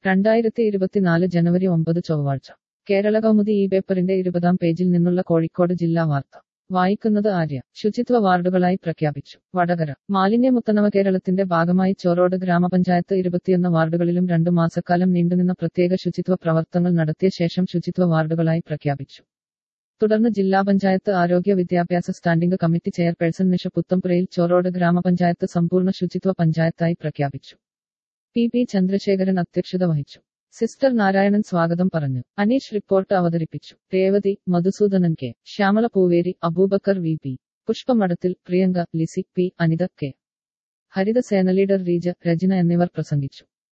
രണ്ടായിരത്തി ഇരുപത്തിനാല് ജനുവരി ഒമ്പത് ചൊവ്വാഴ്ച കേരള കൗമുദി ഈ പേപ്പറിന്റെ ഇരുപതാം പേജിൽ നിന്നുള്ള കോഴിക്കോട് ജില്ലാ വാർത്ത വായിക്കുന്നത് ആര്യ ശുചിത്വ വാർഡുകളായി പ്രഖ്യാപിച്ചു വടകര മാലിന്യമുക്ത കേരളത്തിന്റെ ഭാഗമായി ചോറോട് ഗ്രാമപഞ്ചായത്ത് ഇരുപത്തിയൊന്ന് വാർഡുകളിലും രണ്ടു മാസക്കാലം നീണ്ടുനിന്ന പ്രത്യേക ശുചിത്വ പ്രവർത്തനങ്ങൾ നടത്തിയ ശേഷം ശുചിത്വ വാർഡുകളായി പ്രഖ്യാപിച്ചു തുടർന്ന് ജില്ലാ പഞ്ചായത്ത് ആരോഗ്യ വിദ്യാഭ്യാസ standing committee chairperson Nisha Puthampurayil Chorode ഗ്രാമപഞ്ചായത്ത് സമ്പൂർണ്ണ ശുചിത്വ പഞ്ചായത്തായി പ്രഖ്യാപിച്ചു പി പി ചന്ദ്രശേഖരൻ അധ്യക്ഷത വഹിച്ചു സിസ്റ്റർ നാരായണൻ സ്വാഗതം പറഞ്ഞു അനീഷ് റിപ്പോർട്ട് അവതരിപ്പിച്ചു Revathi Madhusoodanan K Shyamala Pooveri Abubakkar V P Pushpamadathil Priyanka Lissy P Anitha K Harithasena leader Reeja Rachana എന്നിവർ പ്രസംഗിച്ചു